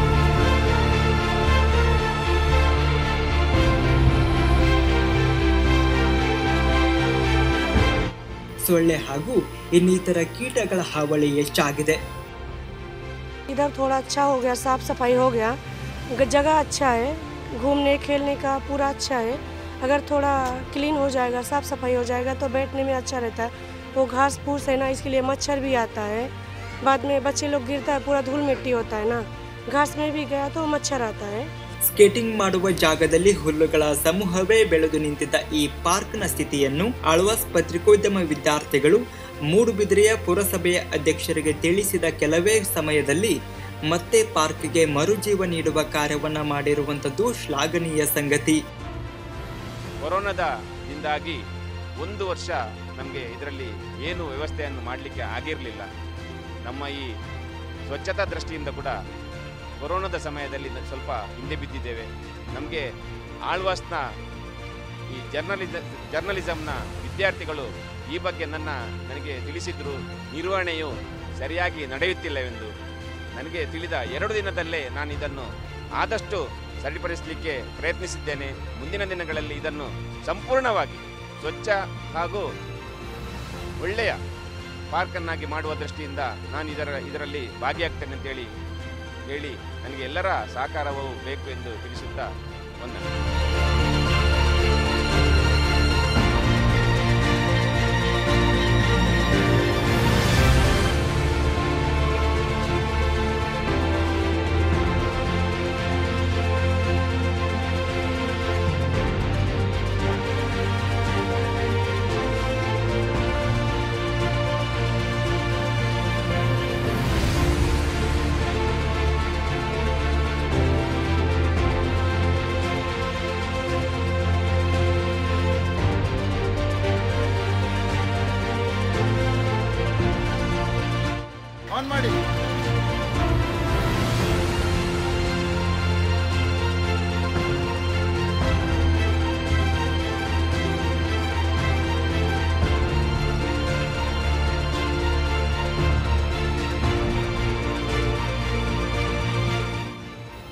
ಸೊಳ್ಳೆ ಹಾಗೂ ಇನ್ನಿತರ ಕೀಟಗಳ ಹಾವಳಿ ಹೆಚ್ಚಾಗಿದೆ इधर थोड़ा अच्छा हो गया साफ सफाई हो गया ग- जगह अच्छा है घूमने खेलने का पूरा अच्छा है अगर थोड़ा क्लीन हो जाएगा साफ सफाई हो जाएगा तो बैठने में अच्छा रहता है वो घास फूस है ना इसके लिए मच्छर भी आता है बाद में बच्चे लोग गिरता है पूरा धूल मिट्टी होता है ना घास में भी गया तो मच्छर आता है ಸ್ಕೇಟಿಂಗ್ ಮಾಡುವ ಜಾಗದಲ್ಲಿ ಹುಲ್ಲುಗಳ ಸಮೂಹವೇ ಬೆಳೆದು ನಿಂತಿದ್ದ ಈ ಪಾರ್ಕ್ನ ಸ್ಥಿತಿಯನ್ನು ಆಳ್ವಾಸ್ ಪತ್ರಿಕೋದ್ಯಮ ವಿದ್ಯಾರ್ಥಿಗಳು ಮೂಡುಬಿದಿರೆಯ ಪುರಸಭೆಯ ಅಧ್ಯಕ್ಷರಿಗೆ ತಿಳಿಸಿದ ಕೆಲವೇ ಸಮಯದಲ್ಲಿ ಮತ್ತೆ ಪಾರ್ಕ್ಗೆ ಮರುಜೀವ ನೀಡುವ ಕಾರ್ಯವನ್ನ ಮಾಡಿರುವಂಥದ್ದು ಶ್ಲಾಘನೀಯ ಸಂಗತಿ ಕೊರೋನಾದಿಂದಾಗಿ ಒಂದು ವರ್ಷ ನಮಗೆ ಇದರಲ್ಲಿ ಏನು ವ್ಯವಸ್ಥೆಯನ್ನು ಮಾಡಲಿಕ್ಕೆ ಆಗಿರಲಿಲ್ಲ ನಮ್ಮ ಈ ಸ್ವಚ್ಛತಾ ದೃಷ್ಟಿಯಿಂದ ಕೂಡ ಕೊರೋನಾದ ಸಮಯದಲ್ಲಿ ನ- ಸ್ವಲ್ಪ ಹಿಂದೆ ಬಿದ್ದಿದ್ದೇವೆ ನಮಗೆ ಆಳ್ವಾಸ್ನ ಈ ಜರ್ನಲಿಸ ಜರ್ನಲಿಸಮ್ನ ವಿದ್ಯಾರ್ಥಿಗಳು ಈ ಬಗ್ಗೆ ನನ್ನ ನನಗೆ ತಿಳಿಸಿದ್ರು ನಿರ್ವಹಣೆಯು ಸರಿಯಾಗಿ ನಡೆಯುತ್ತಿಲ್ಲವೆಂದು ನನಗೆ ತಿಳಿದ ಎರಡು ದಿನದಲ್ಲೇ ನಾನು ಇದನ್ನು ಆದಷ್ಟು ಸರಿಪಡಿಸಲಿಕ್ಕೆ ಪ್ರಯತ್ನಿಸಿದ್ದೇನೆ ಮುಂದಿನ ದಿನಗಳಲ್ಲಿ ಇದನ್ನು ಸಂಪೂರ್ಣವಾಗಿ ಸ್ವಚ್ಛ ಹಾಗೂ ಒಳ್ಳೆಯ ಪಾರ್ಕನ್ನಾಗಿ ಮಾಡುವ ದೃಷ್ಟಿಯಿಂದ ನಾನು ಇದರ ಇದರಲ್ಲಿ ಭಾಗಿಯಾಗ್ತೇನೆ ಅಂತೇಳಿ ಹೇಳಿ ನನಗೆ ಎಲ್ಲರ ಸಹಕಾರವೂ ಬೇಕು ಎಂದು ತಿಳಿಸುತ್ತಾ ವಂದನೆ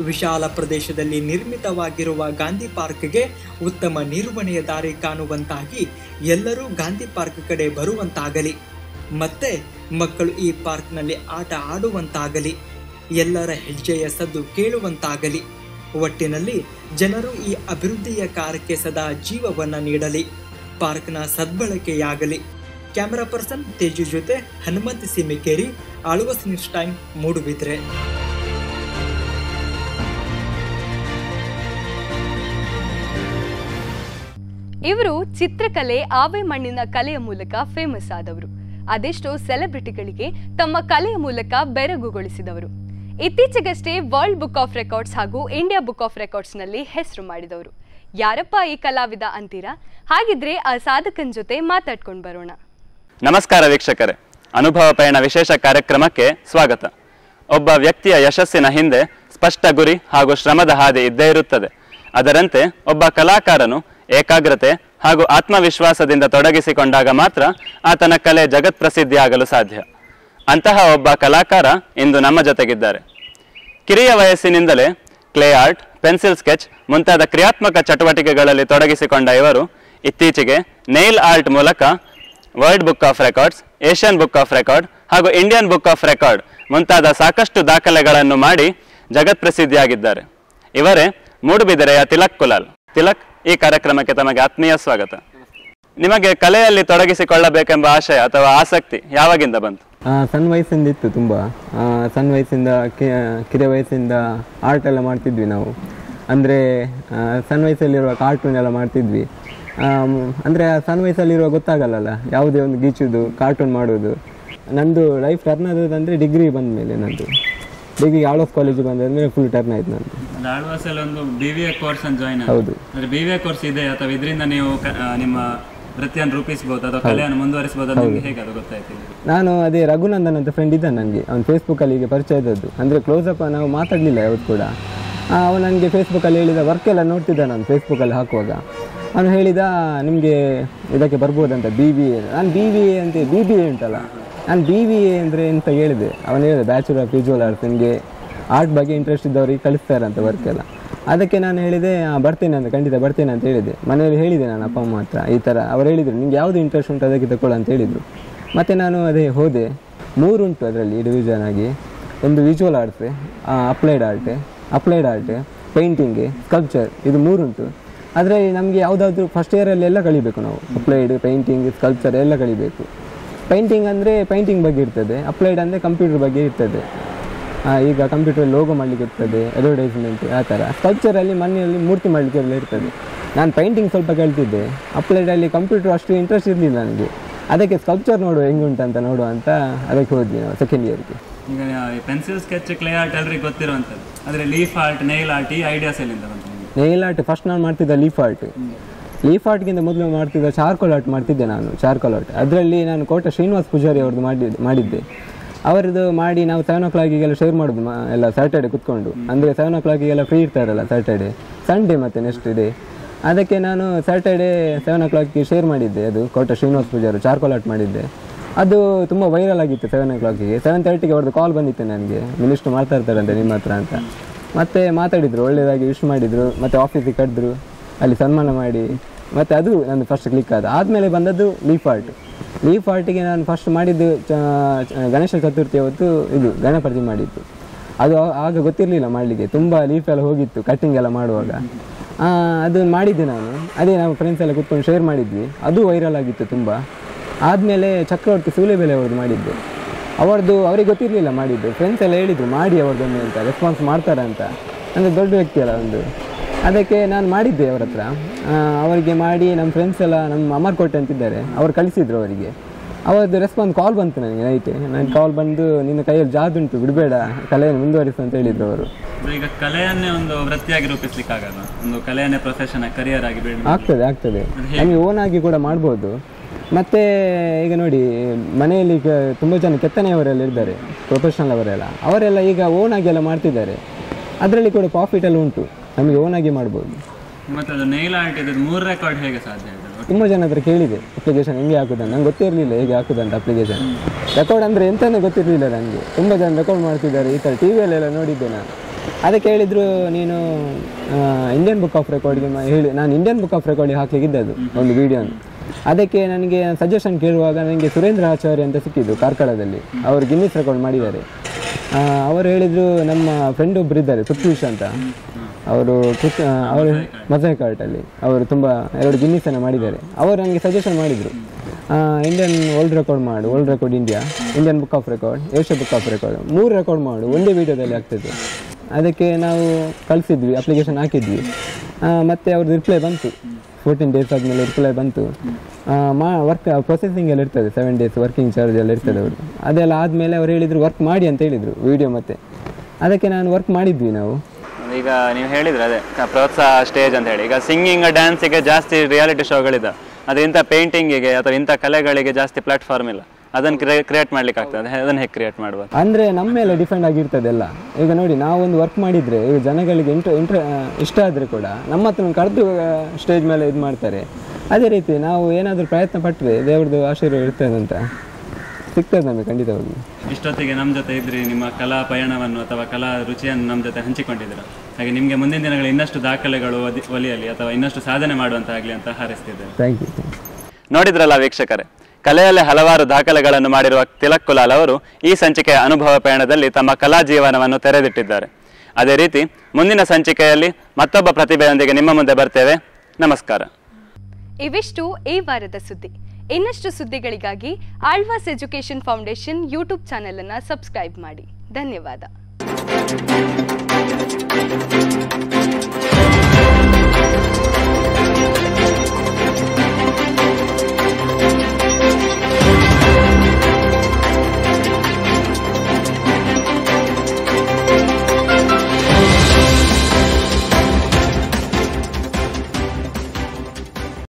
ವಿಶಾಲ ಪ್ರದೇಶದಲ್ಲಿ ನಿರ್ಮಿತವಾಗಿರುವ ಗಾಂಧಿ ಪಾರ್ಕ್ಗೆ ಉತ್ತಮ ನಿರ್ವಹಣೆಯ ದಾರಿ ಕಾಣುವಂತಾಗಿ ಎಲ್ಲರೂ ಗಾಂಧಿ ಪಾರ್ಕ್ ಕಡೆ ಬರುವಂತಾಗಲಿ ಮತ್ತೆ ಮಕ್ಕಳು ಈ ಪಾರ್ಕ್ನಲ್ಲಿ ಆಟ ಆಡುವಂತಾಗಲಿ ಎಲ್ಲರ ಹೆಜ್ಜೆಯ ಸದ್ದು ಕೇಳುವಂತಾಗಲಿ ಒಟ್ಟಿನಲ್ಲಿ ಜನರು ಈ ಅಭಿವೃದ್ಧಿಯ ಕಾರ್ಯಕ್ಕೆ ಸದಾ ಜೀವವನ್ನ ನೀಡಲಿ ಪಾರ್ಕ್ನ ಸದ್ಬಳಕೆಯಾಗಲಿ ಕ್ಯಾಮರಾ ಪರ್ಸನ್ ತೇಜು ಜೊತೆ ಹನುಮಂತ ಸಿಮಿಕೇರಿ ಆಳುವಸ್ ನ್ಯೂಸ್ ಟೈಮ್ ಮೂಡುಬಿದ್ರೆ ಇವರು ಚಿತ್ರಕಲೆ ಆವೆ ಮಣ್ಣಿನ ಕಲೆಯ ಮೂಲಕ ಫೇಮಸ್ ಆದವರು ಅದೆಷ್ಟೋ ಸೆಲೆಬ್ರಿಟಿಗಳಿಗೆ ತಮ್ಮ ಕಲೆಯ ಮೂಲಕ ಬೆರಗುಗೊಳಿಸಿದವರು ಇತ್ತೀಚೆಗಷ್ಟೇ ವರ್ಲ್ಡ್ ಬುಕ್ ಆಫ್ ರೆಕಾರ್ಡ್ಸ್ ಹಾಗೂ ಇಂಡಿಯಾ ಬುಕ್ ಆಫ್ ರೆಕಾರ್ಡ್ಸ್ನಲ್ಲಿ ಹೆಸರು ಮಾಡಿದವರು ಯಾರಪ್ಪ ಈ ಕಲಾವಿದ ಅಂತೀರಾ ಹಾಗಿದ್ರೆ ಆ ಸಾಧಕನ ಜೊತೆ ಮಾತಾಡ್ಕೊಂಡು ಬರೋಣ ನಮಸ್ಕಾರ ವೀಕ್ಷಕರೇ ಅನುಭವ ಪಯಣ ವಿಶೇಷ ಕಾರ್ಯಕ್ರಮಕ್ಕೆ ಸ್ವಾಗತ ಒಬ್ಬ ವ್ಯಕ್ತಿಯ ಯಶಸ್ಸಿನ ಹಿಂದೆ ಸ್ಪಷ್ಟ ಗುರಿ ಹಾಗೂ ಶ್ರಮದ ಹಾದಿ ಇದ್ದೇ ಇರುತ್ತದೆ ಅದರಂತೆ ಒಬ್ಬ ಕಲಾಕಾರನು ಏಕಾಗ್ರತೆ ಹಾಗೂ ಆತ್ಮವಿಶ್ವಾಸದಿಂದ ತೊಡಗಿಸಿಕೊಂಡಾಗ ಮಾತ್ರ ಆತನ ಕಲೆ ಜಗತ್ಪ್ರಸಿದ್ಧಿಯಾಗಲು ಸಾಧ್ಯ ಅಂತಹ ಒಬ್ಬ ಕಲಾಕಾರ ಇಂದು ನಮ್ಮ ಜೊತೆಗಿದ್ದಾರೆ ಕಿರಿಯ ವಯಸ್ಸಿನಿಂದಲೇ ಕ್ಲೇ ಆರ್ಟ್ ಪೆನ್ಸಿಲ್ ಸ್ಕೆಚ್ ಮುಂತಾದ ಕ್ರಿಯಾತ್ಮಕ ಚಟುವಟಿಕೆಗಳಲ್ಲಿ ತೊಡಗಿಸಿಕೊಂಡ ಇವರು ಇತ್ತೀಚೆಗೆ ನೈಲ್ ಆರ್ಟ್ ಮೂಲಕ world book of records Asian book of record ಹಾಗೂ ಇಂಡಿಯನ್ ಬುಕ್ ಆಫ್ ರೆಕಾರ್ಡ್ ಮುಂತಾದ ಸಾಕಷ್ಟು ದಾಖಲೆಗಳನ್ನು ಮಾಡಿ ಜಗತ್ಪ್ರಸಿದ್ಧಿಯಾಗಿದ್ದಾರೆ ಇವರೇ ಮೂಡುಬಿದಿರೆಯ ತಿಲಕ್ ಕುಲಾಲ್ ತಿಲಕ್ ಈ ಕಾರ್ಯಕ್ರಮಕ್ಕೆ ತಮಗೆ ಆತ್ಮೀಯ ಸ್ವಾಗತ ನಿಮಗೆ ಕಲೆಯಲ್ಲಿ ತೊಡಗಿಸಿಕೊಳ್ಳಬೇಕೆಂಬ ಆಶಯ ಅಥವಾ ಆಸಕ್ತಿ ಯಾವಾಗಿಂದ ಬಂತು ಆ, ಸಣ್ಣ ವಯಸ್ಸಿಂದ ಇತ್ತು ತುಂಬ ಆ, ಸಣ್ಣ ವಯಸ್ಸಿಂದ ಕಿ- ಕಿರಿಯ ವಯಸ್ಸಿಂದ ಆರ್ಟ್ ಎಲ್ಲ ಮಾಡ್ತಿದ್ವಿ ನಾವು ಅಂದರೆ ಸಣ್ಣ ವಯಸ್ಸಲ್ಲಿರುವ ಕಾರ್ಟೂನ್ ಎಲ್ಲ ಮಾಡ್ತಿದ್ವಿ ಆಮ್, ಅಂದರೆ ಆ ಸಣ್ಣ ವಯಸ್ಸಲ್ಲಿರುವ ಗೊತ್ತಾಗಲ್ಲಲ್ಲ ಯಾವುದೇ ಒಂದು ಗೀಚುದು ಕಾರ್ಟೂನ್ ಮಾಡೋದು ನಂದು ಲೈಫ್ ಟರ್ನ್ ಆದದಂದರೆ ಡಿಗ್ರಿ ಬಂದ ಮೇಲೆ ನಂದು ಡಿಗ್ರಿ ಆಳ್ವಾಸ್ ಕಾಲೇಜ್ ಬಂದಾದ್ಮೇಲೆ ಫುಲ್ ಟರ್ನ್ ಆಯ್ತು ನಂದು ಆಳ್ವಾಸಲ್ಲಿ ಒಂದು ಬಿ ವಿ ಎ ಕೋರ್ಸ್ ಅನ್ನು ಜಾಯ್ನ್ ಹೌದು. ಅಂದ್ರೆ ಬಿ ವಿ ಎ ಕೋರ್ಸ್ ಇದೆ ಅಥವಾ ಇದರಿಂದ ನೀವು ಕ- ಆ, ನಿಮ್ಮ ವೃತ್ತಿಯನ್ನು ರೂಪಿಸಬಹುದು ಅಥವಾ ಕಲೆಯನ್ನು ಮುಂದುವರಿಸಬಹುದು ಅದು ನಿಮ್ಗೆ ಹೇಗೆ ಅದು ಗೊತ್ತಾಯ್ತು ನಾನು ಅದೇ ರಘುನಂದನ್ ಅಂತ ಫ್ರೆಂಡ್ ಇದ್ದಾನೆ ನನಗೆ ಅವ್ನು ಫೇಸ್ಬುಕ್ಕಲ್ಲಿ ಈಗ ಪರಿಚಯ ಇದ್ದದ್ದು ಅಂದರೆ ಕ್ಲೋಸಪ್ ನಾವು ಮಾತಾಡಲಿಲ್ಲ ಯಾವತ್ತು ಕೂಡ ಆ, ಅವನು ನನಗೆ ಫೇಸ್ಬುಕ್ಕಲ್ಲಿ ಹೇಳಿದ ವರ್ಕ್ ಎಲ್ಲ ನೋಡ್ತಿದ್ದ ನಾನು ಫೇಸ್ಬುಕ್ಕಲ್ಲಿ ಹಾಕುವಾಗ ಅವನು ಹೇಳಿದ ನಿಮಗೆ ಇದಕ್ಕೆ ಬರ್ಬೋದಂತ ಬಿ ಬಿ ಎ ನಾನು ಬಿ ಬಿ ಎ ಅಂತ ಬಿ ಬಿ ಎ ಉಂಟಲ್ಲ ನಾನು ಬಿ ಬಿ ಎ ಅಂದರೆ ಎಂತ ಹೇಳಿದೆ ಅವನು ಹೇಳಿದೆ ಬ್ಯಾಚುಲರ್ ಆಫ್ ವಿಜುವಲ್ ಆರ್ಟ್ಸ್ ನಿಮಗೆ ಆರ್ಟ್ ಬಗ್ಗೆ ಇಂಟ್ರೆಸ್ಟ್ ಇದ್ದವ್ರಿಗೆ ಕಲಿಸ್ತಾರಂತ ವರ್ಕ್ ಎಲ್ಲ ಅದಕ್ಕೆ ನಾನು ಹೇಳಿದೆ "ಆ, ಬರ್ತೇನೆ ಅಂತ ಖಂಡಿತ ಬರ್ತೇನೆ ಅಂತ ಹೇಳಿದೆ ಮನೆಯಲ್ಲಿ ಹೇಳಿದೆ ನಾನು ಅಪ್ಪ ಅಮ್ಮ ಹತ್ರ ಈ ಥರ ಅವ್ರು ಹೇಳಿದರು ನಿಮ್ಗೆ ಯಾವುದು ಇಂಟ್ರೆಸ್ಟ್ ಉಂಟು ಅದಕ್ಕೆ ತಗೊಳ್ಳ ಅಂತ ಹೇಳಿದರು ಮತ್ತು ನಾನು ಅದೇ ಹೋದೆ ಮೂರು ಉಂಟು ಅದರಲ್ಲಿ ಡಿವಿಷನ್ ಆಗಿ ಒಂದು visual arts applied art applied art painting sculpture ಇದು ಮೂರುಂಟು ಆದರೆ ನಮಗೆ ಯಾವುದಾದ್ರೂ ಫಸ್ಟ್ ಇಯರಲ್ಲಿ ಎಲ್ಲ ಕಲಿಬೇಕು ನಾವು ಅಪ್ಲೈಡ್ ಪೇಂಟಿಂಗ್ ಸ್ಕಲ್ಪ್ಚರ್ ಎಲ್ಲ ಕಲಿಬೇಕು ಪೇಂಟಿಂಗ್ ಅಂದರೆ ಪೇಂಟಿಂಗ್ ಬಗ್ಗೆ ಇರ್ತದೆ ಅಪ್ಲೈಡ್ ಅಂದರೆ ಕಂಪ್ಯೂಟರ್ ಬಗ್ಗೆ ಇರ್ತದೆ ಆ, ಈಗ ಕಂಪ್ಯೂಟರ್ ಲೋಗೋ ಮಾಡಲಿಕ್ಕೆ ಇರ್ತದೆ ಅಡ್ವರ್ಟೈಸ್ಮೆಂಟ್ ಆ ಥರ ಸ್ಕಲ್ಪ್ಚರಲ್ಲಿ ಮನೆಯಲ್ಲಿ ಮೂರ್ತಿ ಮಾಡಲಿಕ್ಕೆ ಎಲ್ಲ ಇರ್ತದೆ ನಾನು ಪೇಂಟಿಂಗ್ ಸ್ವಲ್ಪ ಕಲ್ತಿದ್ದೆ ಅಪ್ಲೈಡಲ್ಲಿ ಕಂಪ್ಯೂಟರ್ ಅಷ್ಟು ಇಂಟ್ರೆಸ್ಟ್ ಇರಲಿಲ್ಲ ನನಗೆ ಅದಕ್ಕೆ ಸ್ಕಲ್ಪ್ಚರ್ ನೋಡುವ ಹೆಂಗುಂಟು ಅಂತ ನೋಡುವ ಅಂತ ಅದಕ್ಕೆ ಹೋದ್ವಿ ನಾವು ಸೆಕೆಂಡ್ ಇಯರ್ಗೆ ಈಗ ಪೆನ್ಸಿಲ್ ಸ್ಕೆಚ್ ಕ್ಲೇ ಆರ್ಟ್ ಎಲ್ರಿಗೂ ಗೊತ್ತಿರುವಂಥದ್ದು ಆದರೆ ಲೀಫ್ ಆರ್ಟ್ ನೈಲ್ ಆರ್ಟ್ ಈ ಐಡಿಯಾಸ್ ಎಲ್ಲಿಂದ ಬಂತು ನಿಮಗೆ ನೇಲ್ ಆರ್ಟ್ ಫಸ್ಟ್ ನಾನು ಮಾಡ್ತಿದ್ದ ಲೀಫ್ ಆರ್ಟ್ ಲೀಫ್ ಆರ್ಟ್ಗಿಂತ ಮೊದಲು ಮಾಡ್ತಿದ್ದ ಚಾರ್ಕೋಲ್ ಆರ್ಟ್ ಮಾಡ್ತಿದ್ದೆ ನಾನು ಚಾರ್ಕೋಲ್ ಆರ್ಟ್ ಅದರಲ್ಲಿ ನಾನು ಕೋಟ ಶ್ರೀನಿವಾಸ್ ಪೂಜಾರಿ ಅವ್ರದ್ದು ಮಾಡಿದ್ದೆ ಮಾಡಿದ್ದೆ ಅವರದ್ದು ಮಾಡಿ ನಾವು ಸೆವೆನ್ ಓ ಕ್ಲಾಕಿಗೆಲ್ಲ ಶೇರ್ ಮಾಡೋದು ಮ- ಎಲ್ಲ ಸ್ಯಾಟರ್ಡೆ ಕುತ್ಕೊಂಡು ಅಂದರೆ ಸೆವೆನ್ ಓ ಕ್ಲಾಕಿಗೆಲ್ಲ ಫ್ರೀ ಇರ್ತಾರಲ್ಲ ಸ್ಯಾಟರ್ಡೆ ಸಂಡೇ ಮತ್ತು ನೆಕ್ಸ್ಟ್ ಡೇ ಅದಕ್ಕೆ ನಾನು ಸ್ಯಾಟರ್ಡೆ ಸೆವೆನ್ ಓ ಕ್ಲಾಕ್ಗೆ ಶೇರ್ ಮಾಡಿದ್ದೆ ಅದು ಕೋಟ ಶ್ರೀನಿವಾಸ್ ಪೂಜಾರು ಚಾರ್ಕೋಲ್ ಆರ್ಟ್ ಮಾಡಿದ್ದೆ ಅದು ತುಂಬ ವೈರಲ್ ಆಗಿತ್ತು ಸೆವೆನ್ ಓ ಕ್ಲಾಕಿಗೆ ಸೆವೆನ್ ತರ್ಟಿಗೆ ಅವ್ರದ್ದು ಕಾಲ್ ಬಂದಿತ್ತು ನನಗೆ ಮಿನಿಸ್ಟರ್ ಮಾಡ್ತಾ ಇರ್ತಾರಂತೆ ನಿಮ್ಮ ಹತ್ರ ಅಂತ ಮತ್ತೆ ಮಾತಾಡಿದ್ರು ಒಳ್ಳೆಯದಾಗಿ ವಿಶ್ ಮಾಡಿದ್ರು ಮತ್ತೆ ಆಫೀಸಿಗೆ ಕರೆದ್ರು ಅಲ್ಲಿ ಸನ್ಮಾನ ಮಾಡಿ ಮತ್ತೆ ಅದು ನಂದು ಫಸ್ಟ್ ಕ್ಲಿಕ್ ಆದ ಆದಮೇಲೆ ಬಂದದ್ದು ಲೀಫ್ ಆರ್ಟ್ ಲೀಫ್ ಆರ್ಟಿಗೆ ನಾನು ಫಸ್ಟ್ ಮಾಡಿದ್ದು ಚ- ಚ- ಗಣೇಶ ಚತುರ್ಥಿ ಅವತ್ತು ಇದು ಗಣಪತಿ ಮಾಡಿದ್ದು ಅದು ಆ- ಆಗ ಗೊತ್ತಿರಲಿಲ್ಲ ಮಾಡಲಿಕ್ಕೆ ತುಂಬ ಲೀಫ್ ಎಲ್ಲ ಹೋಗಿತ್ತು ಕಟ್ಟಿಂಗ್ ಎಲ್ಲ ಮಾಡುವಾಗ ಆ, ಅದು ಮಾಡಿದ್ದೆ ನಾನು ಅದೇ ನಾವು ಫ್ರೆಂಡ್ಸ್ ಎಲ್ಲ ಕೂತ್ಕೊಂಡು ಶೇರ್ ಮಾಡಿದ್ವಿ ಅದು ವೈರಲ್ ಆಗಿತ್ತು ತುಂಬ ಆದಮೇಲೆ ಚಕ್ರವರ್ತಿ ಸೂಲೆಬೆಲೆ ಅವ್ರದ್ದು ಮಾಡಿದ್ದು ಅವರದ್ದು ಅವ್ರಿಗೆ ಗೊತ್ತಿರಲಿಲ್ಲ ಮಾಡಿದ್ದು ಫ್ರೆಂಡ್ಸ್ ಎಲ್ಲ ಹೇಳಿದ್ರು ಮಾಡಿ ಅವ್ರದ್ದೊಮ್ಮೆ ಅಂತ ರೆಸ್ಪಾನ್ಸ್ ಮಾಡ್ತಾರೆ ಅಂತ ಅಂದರೆ ದೊಡ್ಡ ವ್ಯಕ್ತಿ ಅಲ್ಲ ಒಂದು ಅದಕ್ಕೆ ನಾನು ಮಾಡಿದ್ದೆ ಅವ್ರ ಹತ್ರ ಆ, ಅವರಿಗೆ ಮಾಡಿ ನಮ್ಮ ಫ್ರೆಂಡ್ಸ್ ಎಲ್ಲ ನಮ್ಮ ಅಮರ್ಕೋಟೆ ಅಂತಿದ್ದಾರೆ ಅವ್ರು ಕಳಿಸಿದ್ರು ಅವರಿಗೆ ಅವರದ್ದು ರೆಸ್ಪಾನ್ಸ್ ಕಾಲ್ ಬಂತು ನನಗೆ ನೈಟ್ ನನ್ನ ಕಾಲ್ ಬಂದು ನಿನ್ನ ಕೈಯಲ್ಲಿ ಜಾದುಂಟು ಬಿಡಬೇಡ ಕಲೆಯನ್ನು ಮುಂದುವರಿಸು ಅಂತ ಹೇಳಿದ್ರು ಅವರು ಅಂದ್ರೆ ಈಗ ಕಲೆಯನ್ನೇ ಒಂದು ವೃತ್ತಿಯಾಗಿ ರೂಪಿಸ್ಲಿಕ್ಕೆ ಆಗಲ್ಲ ಒಂದು ಕಲೆಯನ್ನೇ ಪ್ರೊಫೆಷನ್ ಕರಿಯರ್ ಆಗಿ ಬಿಲ್ಡ್ ಆಗ್ತದೆ ಆಗ್ತದೆ ನಮಗೆ ಓನ್ ಆಗಿ ಕೂಡ ಮಾಡ್ಬೋದು ಮತ್ತೆ ಈಗ ನೋಡಿ ಮನೆಯಲ್ಲಿ ಈಗ ತುಂಬ ಜನ ಕೆತ್ತನೆಯವರೆಲ್ಲ ಇದ್ದಾರೆ ಪ್ರೊಫೆಷನಲ್ ಅವರೆಲ್ಲ ಅವರೆಲ್ಲ ಈಗ ಓನ್ ಆಗಿ ಎಲ್ಲ ಮಾಡ್ತಿದ್ದಾರೆ ಅದರಲ್ಲಿ ಕೂಡ ಪ್ರಾಫಿಟ್ ಎಲ್ಲ ಉಂಟು ನಮಗೆ ಓನ್ ಆಗಿ ಮಾಡ್ಬೋದು ಮತ್ತೆ ಅದು ನೈಲ್ ಆರ್ಟ್ ಇದು ಮೂರು ರೆಕಾರ್ಡ್ ಹೇಗೆ ಸಾಧ್ಯ ಆಯ್ತು ತುಂಬ ಜನ ಹತ್ರ ಕೇಳಿದೆ ಅಪ್ಲಿಕೇಶನ್ ಹೆಂಗೆ ಹಾಕುದಂತ ನಂಗೆ ಗೊತ್ತಿರಲಿಲ್ಲ ಹೇಗೆ ಹಾಕುದಂತ ಅಪ್ಲಿಕೇಶನ್ ರೆಕಾರ್ಡ್ ಅಂದರೆ ಎಂತನೇ ಗೊತ್ತಿರಲಿಲ್ಲ ನನಗೆ ತುಂಬ ಜನ ರೆಕಾರ್ಡ್ ಮಾಡ್ತಿದ್ದಾರೆ ಈ ಥರ ಟಿ ವಿಯಲ್ಲೆಲ್ಲ ನೋಡಿದ್ದೆ ನಾನು ಅದಕ್ಕೆ ಹೇಳಿದರು ನೀನು ಇಂಡಿಯನ್ ಬುಕ್ ಆಫ್ ರೆಕಾರ್ಡ್ಗೆ ಹೇಳಿ ನಾನು ಇಂಡಿಯನ್ ಬುಕ್ ಆಫ್ ರೆಕಾರ್ಡಿಗೆ ಹಾಕ್ಲಿಕ್ಕಿದ್ದದು ಒಂದು ವಿಡಿಯೋನ ಅದಕ್ಕೆ ನನಗೆ ಸಜೆಷನ್ ಕೇಳುವಾಗ ನನಗೆ ಸುರೇಂದ್ರ ಆಚಾರ್ಯ ಅಂತ ಸಿಕ್ಕಿದ್ದು ಕಾರ್ಕಳದಲ್ಲಿ ಅವರು ಗಿನ್ನಿಸ್ ರೆಕಾರ್ಡ್ ಮಾಡಿದ್ದಾರೆ ಆ, ಅವರು ಹೇಳಿದರು ನಮ್ಮ ಫ್ರೆಂಡ್ ಒಬ್ಬರು ಇದ್ದಾರೆ ಪೃಥ್ವೀಶ್ ಅಂತ ಅವರು ಪೃಥ್- ಆ, ಅವರು ಮಜಾಯ್ ಕಾರ್ಟಲ್ಲಿ ಅವರು ತುಂಬ ಎರಡು ಗಿನ್ನಿಸನ್ನು ಮಾಡಿದ್ದಾರೆ ಅವರು ನನಗೆ ಸಜೆಷನ್ ಮಾಡಿದರು ಇಂಡಿಯನ್ ವರ್ಲ್ಡ್ ರೆಕಾರ್ಡ್ ಮಾಡು world record India Indian book of record Asia book of record ಮೂರು ರೆಕಾರ್ಡ್ ಮಾಡು ಒಂದೇ ವೀಡಿಯೋದಲ್ಲಿ ಆಗ್ತದೆ ಅದಕ್ಕೆ ನಾವು ಕಳಿಸಿದ್ವಿ ಅಪ್ಲಿಕೇಶನ್ ಹಾಕಿದ್ವಿ ಆ, ಮತ್ತೆ ಅವ್ರದ್ದು ರಿಪ್ಲೈ ಬಂತು ಫೋರ್ಟೀನ್ ಡೇಸ್ ಆದಮೇಲೆ ರಿಪ್ಲೈ ಬಂತು ಆ, ಮಾ ವರ್ಕ್ ಪ್ರೊಸೆಸಿಂಗ್ ಎಲ್ಲ ಇರ್ತದೆ ಸೆವೆನ್ ಡೇಸ್ ವರ್ಕಿಂಗ್ ಚಾರ್ಜ್ ಎಲ್ಲ ಇರ್ತದೆ ಅವ್ರದ್ದು ಅದೆಲ್ಲ ಆದಮೇಲೆ ಅವ್ರು ಹೇಳಿದರು ವರ್ಕ್ ಮಾಡಿ ಅಂತ ಹೇಳಿದರು ವಿಡಿಯೋ ಮತ್ತೆ ಅದಕ್ಕೆ ನಾನು ವರ್ಕ್ ಮಾಡಿದ್ವಿ ನಾವು ಈಗ ನೀವು ಹೇಳಿದ್ರೆ ಅದೇ ಕ- ಪ್ರೋತ್ಸಾಹ ಸ್ಟೇಜ್ ಅಂತ ಹೇಳಿ ಈಗ ಸಿಂಗಿಂಗ್ ಡ್ಯಾನ್ಸಿಗೆ ಜಾಸ್ತಿ ರಿಯಾಲಿಟಿ ಶೋಗಳಿದೆ ಆದರೆ ಇಂಥ ಪೇಂಟಿಂಗಿಗೆ ಅಥವಾ ಇಂಥ ಕಲೆಗಳಿಗೆ ಜಾಸ್ತಿ ಪ್ಲಾಟ್ಫಾರ್ಮ್ ಇಲ್ಲ ಅದನ್ನು ಕ್ರಿಯೇಟ್ ಮಾಡ್ಲಿಕ್ಕೆ ಆಗ್ತದೆ ಅದನ್ನು ಹೇಗೆ ಕ್ರಿಯೇಟ್ ಮಾಡ್ಬೋದು ಅಂದರೆ ನಮ್ಮ ಮೇಲೆ ಡಿಪೆಂಡ್ ಆಗಿರ್ತದೆ ಎಲ್ಲ ಈಗ ನೋಡಿ ನಾವೊಂದು ವರ್ಕ್ ಮಾಡಿದರೆ ಈಗ ಜನಗಳಿಗೆ ಇಂಟ್ರ ಇಂಟ್ರ ಇಷ್ಟ ಆದರೆ ಕೂಡ ನಮ್ಮ ಹತ್ರ ಕರೆದು ಸ್ಟೇಜ್ ಮೇಲೆ ಇದು ಮಾಡ್ತಾರೆ ಅದೇ ರೀತಿ ನಾವು ಏನಾದರೂ ಪ್ರಯತ್ನ ಪಟ್ಟರೆ ದೇವ್ರದ್ದು ಆಶೀರ್ವಾದ ಇರ್ತದೆ ಅಂತ ಸಿಗ್ತದೆ ನಮಗೆ ಖಂಡಿತವಾಗಿ ಇಷ್ಟೊತ್ತಿಗೆ ನಮ್ಮ ಜೊತೆ ಇದ್ರಿ ನಿಮ್ಮ ಕಲಾ ಪಯಣವನ್ನು ಅಥವಾ ಕಲಾ ರುಚಿಯನ್ನು ನಮ್ಮ ಜೊತೆ ಹಂಚಿಕೊಂಡಿದ್ದೀರಾ ಹಾಗೆ ನಿಮಗೆ ಮುಂದಿನ ದಿನಗಳಲ್ಲಿ ಇನ್ನಷ್ಟು ದಾಖಲೆಗಳು ಒದಿ- ಒಲಿಯಲಿ ಅಥವಾ ಇನ್ನಷ್ಟು ಸಾಧನೆ ಮಾಡುವಂತಾಗಲಿ ಅಂತ ಹಾರೈಸ್ತಿದ್ದೇವೆ ಥ್ಯಾಂಕ್ ಯು ನೋಡಿದ್ರಲ್ಲ ವೀಕ್ಷಕರೇ ಕಲೆಯಲ್ಲೇ ಹಲವಾರು ದಾಖಲೆಗಳನ್ನು ಮಾಡಿರುವ ತಿಲಕ್ ಕುಲಾಲ್ ಅವರು ಈ ಸಂಚಿಕೆಯ ಅನುಭವ ಪಯಣದಲ್ಲಿ ತಮ್ಮ ಕಲಾ ಜೀವನವನ್ನು ತೆರೆದಿಟ್ಟಿದ್ದಾರೆ ಅದೇ ರೀತಿ ಮುಂದಿನ ಸಂಚಿಕೆಯಲ್ಲಿ ಮತ್ತೊಬ್ಬ ಪ್ರತಿಭೆಯೊಂದಿಗೆ ನಿಮ್ಮ ಮುಂದೆ ಬರ್ತೇವೆ ನಮಸ್ಕಾರ ಇವಿಷ್ಟು ಈ ವಾರದ ಸುದ್ದಿ ಇನ್ನಷ್ಟು ಸುದ್ದಿಗಳಿಗಾಗಿ Alva's education foundation YouTube channel ಅನ್ನು ಸಬ್ಸ್ಕ್ರೈಬ್ ಮಾಡಿ ಧನ್ಯವಾದ